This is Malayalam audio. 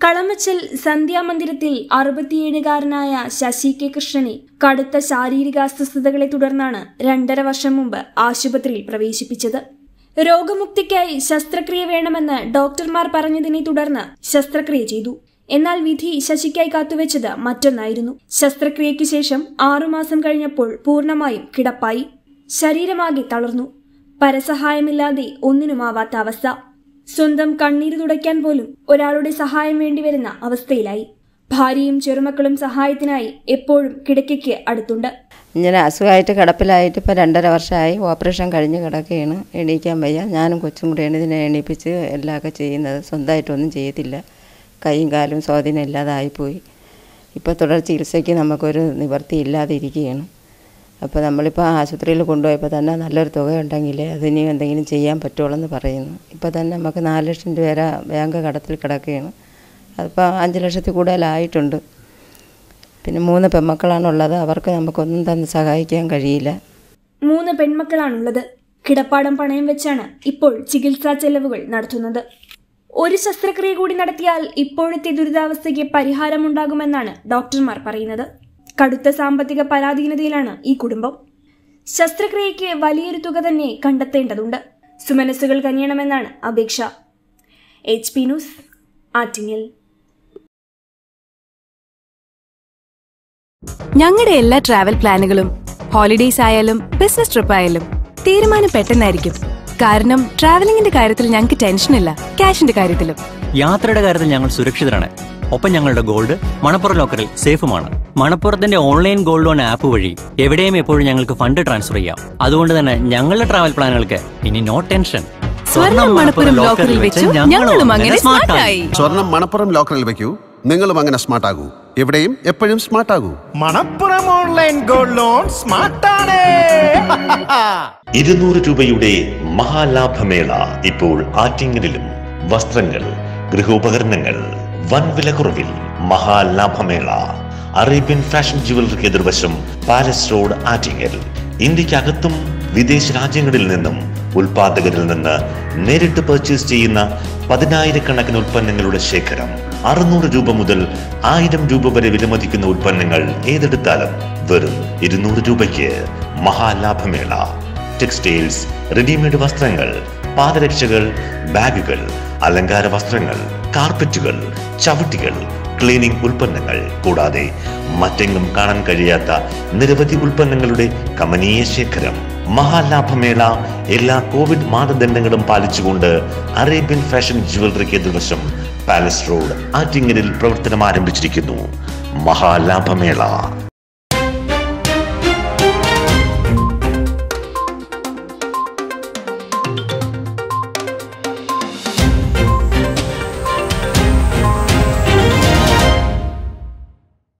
കളമച്ചൽ സന്ധ്യാമന്ദിരത്തിൽ അറുപത്തിയേഴുകാരനായ ശശി കെ കൃഷ്ണനെ കടുത്ത ശാരീരികാസ്വസ്ഥതകളെ തുടർന്നാണ് രണ്ടര വർഷം മുമ്പ് ആശുപത്രിയിൽ പ്രവേശിപ്പിച്ചത് രോഗമുക്തിക്കായി ശസ്ത്രക്രിയ വേണമെന്ന് ഡോക്ടർമാർ പറഞ്ഞതിനെ തുടർന്ന് ശസ്ത്രക്രിയ ചെയ്തു എന്നാൽ വിധി ശശിക്കായി കാത്തുവെച്ചത് മറ്റൊന്നായിരുന്നു ശസ്ത്രക്രിയയ്ക്ക് ശേഷം ആറുമാസം കഴിഞ്ഞപ്പോൾ പൂർണ്ണമായും കിടപ്പായി ശരീരമാകെ തളർന്നു പരസഹായമില്ലാതെ ഒന്നിനുമാവാത്ത അവസ്ഥ സ്വന്തം കണ്ണീര് തുടയ്ക്കാൻ പോലും ഒരാളുടെ സഹായം വേണ്ടിവരുന്ന അവസ്ഥയിലായി ഭാര്യയും ചെറുമക്കളും സഹായത്തിനായി എപ്പോഴും കിടക്കയ്ക്ക് അടുത്തുണ്ട് ഇങ്ങനെ അസുഖമായിട്ട് കിടപ്പിലായിട്ട് ഇപ്പോൾ രണ്ടര വർഷമായി ഓപ്പറേഷൻ കഴിഞ്ഞ് കിടക്കുകയാണ് എണീക്കാൻ വയ്യ ഞാനും കൊച്ചും കൂടെയാണ് ഇതിനെ എണീപ്പിച്ച് എല്ലാമൊക്കെ ചെയ്യുന്നത് സ്വന്തമായിട്ടൊന്നും ചെയ്യത്തില്ല കൈയും കാലും സ്വാധീനം ഇല്ലാതായിപ്പോയി ഇപ്പോൾ തുടർ ചികിത്സയ്ക്ക് നമുക്കൊരു നിവൃത്തി ഇല്ലാതെ ഇരിക്കുകയാണ് അപ്പോൾ നമ്മളിപ്പോൾ ആശുപത്രിയിൽ കൊണ്ടുപോയപ്പോൾ തന്നെ നല്ലൊരു തുക ഉണ്ടെങ്കിൽ അതിന് എന്തെങ്കിലും ചെയ്യാൻ പറ്റുള്ളൂ എന്ന് പറയുന്നു ഇപ്പോൾ തന്നെ നമുക്ക് നാല് ലക്ഷം രൂപ വരെ ബാങ്ക് കടത്തിൽ കിടക്കുകയാണ് അതിപ്പോൾ അഞ്ച് ലക്ഷത്തിൽ കൂടുതലായിട്ടുണ്ട് പിന്നെ മൂന്ന് പെൺമക്കളാണുള്ളത് അവർക്ക് നമുക്കൊന്നും തന്ന് സഹായിക്കാൻ കഴിയില്ല മൂന്ന് പെൺമക്കളാണുള്ളത് കിടപ്പാടം പണയം വെച്ചാണ് ഇപ്പോൾ ചികിത്സാ ചെലവുകൾ നടത്തുന്നത് ഒരു ശസ്ത്രക്രിയ കൂടി നടത്തിയാൽ ഇപ്പോഴത്തെ ദുരിതാവസ്ഥയ്ക്ക് പരിഹാരമുണ്ടാകുമെന്നാണ് ഡോക്ടർമാർ പറയുന്നത് കടുത്ത സാമ്പത്തിക പരാധീനതയിലാണ് ഈ കുടുംബം ശസ്ത്രക്രിയയ്ക്ക് വലിയൊരു തുക തന്നെ കണ്ടെത്തേണ്ടതുണ്ട് സുമനസ്സുകൾ കനിയണമെന്നാണ് അപേക്ഷ എച്ച് പി ന്യൂസ് ആറ്റിങ്ങൽ ഞങ്ങളുടെ എല്ലാ ട്രാവൽ പ്ലാനുകളും ഹോളിഡേയ്സ് ആയാലും ബിസിനസ് ട്രിപ്പ് ആയാലും തീരുമാനം പെട്ടെന്നായിരിക്കും കാരണം ട്രാവലിംഗിന്റെ കാര്യത്തിൽ ഞങ്ങൾക്ക് ടെൻഷനില്ല ക്യാഷിന്റെ കാര്യത്തിലും യാത്രയുടെ കാര്യത്തിൽ ഞങ്ങൾ സുരക്ഷിതരാണ് ഒപ്പം ഞങ്ങളുടെ ഗോൾഡ് മണപ്പുറം ലോക്കറിൽ സേഫുമാണ് മണപ്പുറത്തിന്റെ ഓൺലൈൻ ഗോൾഡ് ലോൺ ആപ്പ് വഴി എവിടെയും എപ്പോഴും ഞങ്ങൾക്ക് ഫണ്ട് ട്രാൻസ്ഫർ ചെയ്യാം അതുകൊണ്ട് തന്നെ ഞങ്ങളുടെ ട്രാവൽ പ്ലാനുകൾക്ക് ഇനി നോ ടെൻഷൻ സ്വർണം മണപ്പുറം ലോക്കറിൽ വെച്ചു ഞങ്ങളും അങ്ങനെ സ്മാർട്ടായി സ്വർണം മണപ്പുറം ലോക്കറിൽ വെക്കൂ നിങ്ങളും അങ്ങനെ സ്മാർട്ട് ആകൂ എവിടെയും എപ്പോഴും സ്മാർട്ട് ആകൂ മണപ്പുറം ഓൺലൈൻ ഗോൾഡ് ലോൺ സ്മാർട്ടാണ് ഇരുന്നൂറ് രൂപയുടെ മഹാലാഭമേള ഇപ്പോൾ ആറ്റിങ്ങലിലും വസ്ത്രങ്ങൾ ഗൃഹോപകരണങ്ങൾ വൻ വിലക്കുറവിൽ മഹാലാഭമേള അറേബ്യൻ ഫാഷൻ ജുവലറിക്ക് എതിർവശം പാലസ് റോഡ് ആറ്റിങ്ങൽ ഇന്ത്യക്കകത്തും വിദേശ രാജ്യങ്ങളിൽ നിന്നും ഉൽപാദകരിൽ നിന്ന് നേരിട്ട് പർച്ചേസ് ചെയ്യുന്ന പതിനായിരക്കണക്കിന് ഉൽപ്പന്നങ്ങളുടെ ശേഖരം അറുന്നൂറ് രൂപ മുതൽ ആയിരം രൂപ വരെ വിലമതിക്കുന്ന ഉൽപ്പന്നങ്ങൾ ഏതെടുത്താലും വെറും ഇരുന്നൂറ് രൂപയ്ക്ക് മഹാലാഭമേള ടെക്സ്റ്റൈൽസ് റെഡിമെയ്ഡ് വസ്ത്രങ്ങൾ പാദരക്ഷകൾ ബാഗുകൾ അലങ്കാര വസ്ത്രങ്ങൾ കാർപ്പറ്റുകൾ ചവിട്ടികൾ ക്ലീനിംഗ് ഉൽപ്പന്നങ്ങൾ കൂടാതെ മറ്റെങ്ങും കാണാൻ കഴിയാത്ത നിരവധി ഉൽപ്പന്നങ്ങളുടെ കമനീയ ശേഖരം മഹാലാഭമേള എല്ലാ കോവിഡ് മാനദണ്ഡങ്ങളും പാലിച്ചുകൊണ്ട് അറേബ്യൻ ഫാഷൻ ജുവലറിക്ക് എതിർവശം പാലസ് റോഡ് ആറ്റിങ്ങലിൽ പ്രവർത്തനം ആരംഭിച്ചിരിക്കുന്നു മഹാലാഭമേള